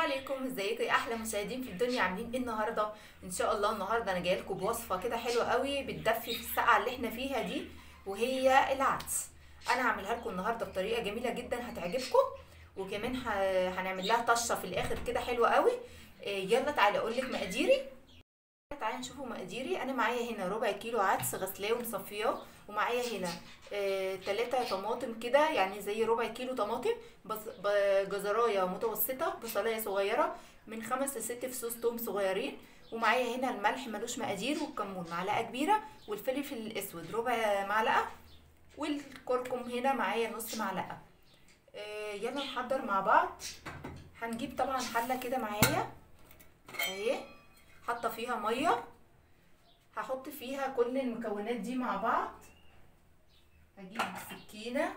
عليكم ازيكم يا احلى مشاهدين في الدنيا عاملين ايه النهارده ان شاء الله النهارده انا جايه لكم بوصفه كده حلوه قوي بتدفي في السقعه اللي احنا فيها دي وهي العدس انا هعملها لكم النهارده بطريقه جميله جدا هتعجبكم وكمان ه- هنعمل لها طشه في الاخر كده حلوه قوي إيه، يلا تعالى اقول لك مقاديري تعالى نشوفوا مقاديري انا معايا هنا ربع كيلو عدس غسلاه ومصفياه ومعايا هنا آه، تلاتة طماطم كده يعني زي ربع كيلو طماطم بص ب- جزرايه متوسطه بصلايه صغيره من خمس لست فصوص توم صغيرين ومعايا هنا الملح ملوش مقادير والكمون معلقه كبيره والفلفل الاسود ربع معلقه والكركم هنا معايا نص معلقه آه، يلا نحضر مع بعض هنجيب طبعا حله كده معايا اهي حاطه فيها ميه هحط فيها كل المكونات دي مع بعض هجيب سكينه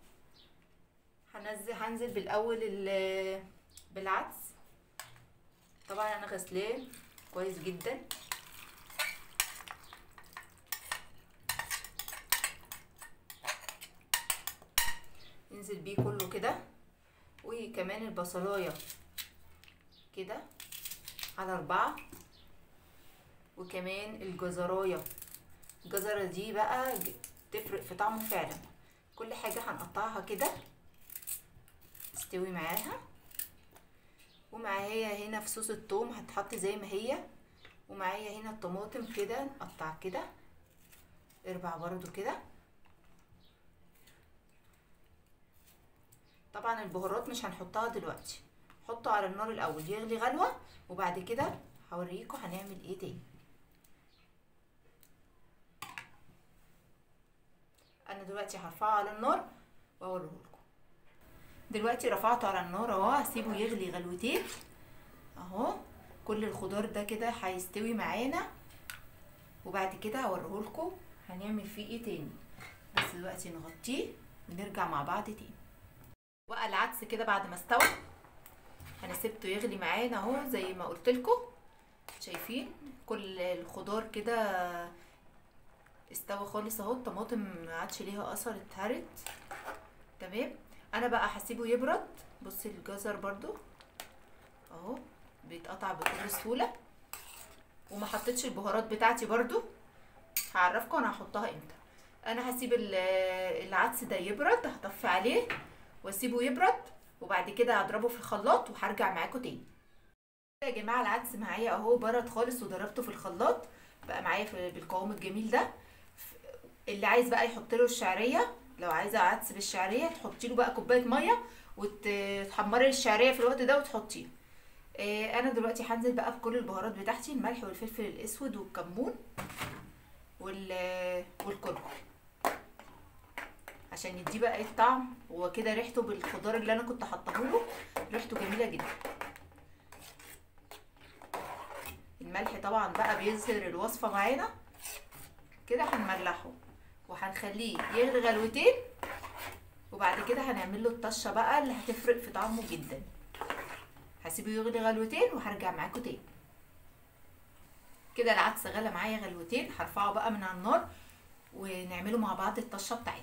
هنزل هنزل بالاول ال- بالعدس طبعا انا غسلاه كويس جدا ننزل بيه كله كده وكمان البصلايه كده على أربعة وكمان الجزراية الجزرة دي بقى ج- تفرق في طعمه فعلا كل حاجة هنقطعها كده تستوي معاها ومعايا هنا فصوص الثوم هتحط زي ما هي ومعايا هنا الطماطم كده نقطع كده اربع برضو كده طبعا البهارات مش هنحطها دلوقتي حطه على النار الاول يغلي غلوه وبعد كده هوريكم هنعمل ايه تاني انا دلوقتي هرفعه على النار واوريه لكم دلوقتي رفعته على النار اهو هسيبه يغلي غلوتين اهو كل الخضار ده كده هيستوي معانا وبعد كده هوريه لكم هنعمل فيه ايه تاني بس دلوقتي نغطيه ونرجع مع بعض تاني بقى العدس كده بعد ما استوى انا سبته يغلي معانا اهو زي ما قلت لكم شايفين كل الخضار كده استوى خالص اهو الطماطم ما عادش ليها اثر اتهرت تمام انا بقى هسيبه يبرد بصي الجزر برضو اهو بيتقطع بكل سهوله وما حطيتش البهارات بتاعتي برضو هعرفكم انا هحطها امتى انا هسيب ال- العدس ده يبرد هطفي عليه واسيبه يبرد وبعد كده هضربه في الخلاط وهرجع معاكم تاني يا جماعه العدس معايا اهو برد خالص وضربته في الخلاط بقى معايا في بالقوام الجميل ده اللي عايز بقى يحط له الشعريه لو عايزه عدس بالشعريه تحطي له بقى كوبايه ميه وتحمري الشعريه في الوقت ده وتحطيه آه انا دلوقتي هنزل بقى بكل البهارات بتاعتي الملح والفلفل الاسود والكمون وال والكركم عشان يديه بقى ايه الطعم هو كده ريحته بالخضار اللي انا كنت حاطاه له ريحته جميله جدا الملح طبعا بقى بيظهر الوصفه معانا كده هنملحه وهنخليه يغلي غلوتين وبعد كده هنعمل له الطشه بقى اللي هتفرق في طعمه جدا هسيبه يغلي غلوتين وهرجع معاكم تاني كده العدس غلى معايا غلوتين هرفعه بقى من على النار ونعمله مع بعض الطشه بتاعتنا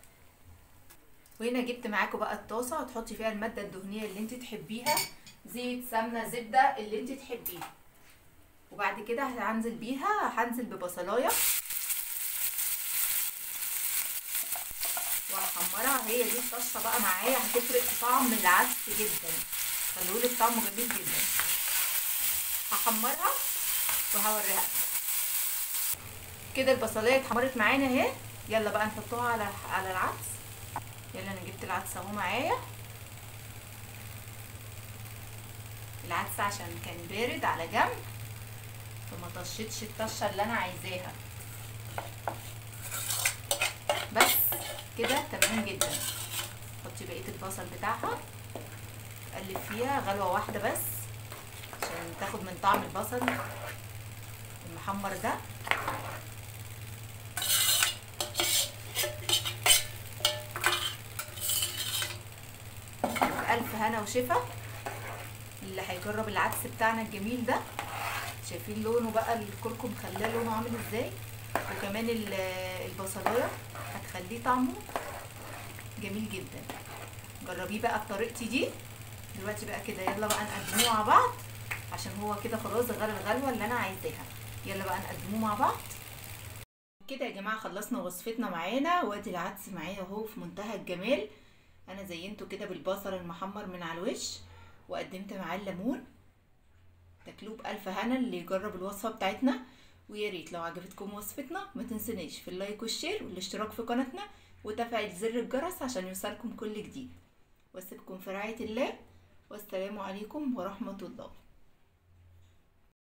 وهنا جبت معاكم بقى الطاسه هتحطي فيها الماده الدهنيه اللي انت تحبيها زيت سمنه زبده اللي انت تحبيه وبعد كده هنزل بيها هنزل ببصلايه وهحمرها هي دي الطشه بقى معايا هتفرق في طعم العدس جدا خلولك طعمه جميل جدا هحمرها وهوريها كده البصلايه اتحمرت معانا اهي يلا بقى نحطوها على على العدس يلا انا جبت العدس اهو معايا العدس عشان كان بارد على جنب فما طشتش الطشه اللي انا عايزاها بس كده تمام جدا حطي بقيه البصل بتاعها قلب فيها غلوه واحده بس عشان تاخد من طعم البصل المحمر ده بألف هنا وشفا اللي هيجرب العدس بتاعنا الجميل ده شايفين لونه بقى الكركم خلاه لونه عامل ازاي وكمان ال- البصلايه هتخليه طعمه جميل جدا جربيه بقى بطريقتي دي دلوقتي بقى كده يلا بقى نقدموه مع بعض عشان هو كده خلاص غير الغلوه اللي انا عايزاها يلا بقى نقدموه مع بعض كده يا جماعه خلصنا وصفتنا معانا وادي العدس معايا اهو في منتهى الجمال انا زينته كده بالبصل المحمر من على الوش وقدمت معاه الليمون تكلوب الف هنا اللي يجرب الوصفه بتاعتنا ويا ريت لو عجبتكم وصفتنا ما تنسونيش في اللايك والشير والاشتراك في قناتنا وتفعيل زر الجرس عشان يوصلكم كل جديد واسيبكم في رعايه الله والسلام عليكم ورحمه الله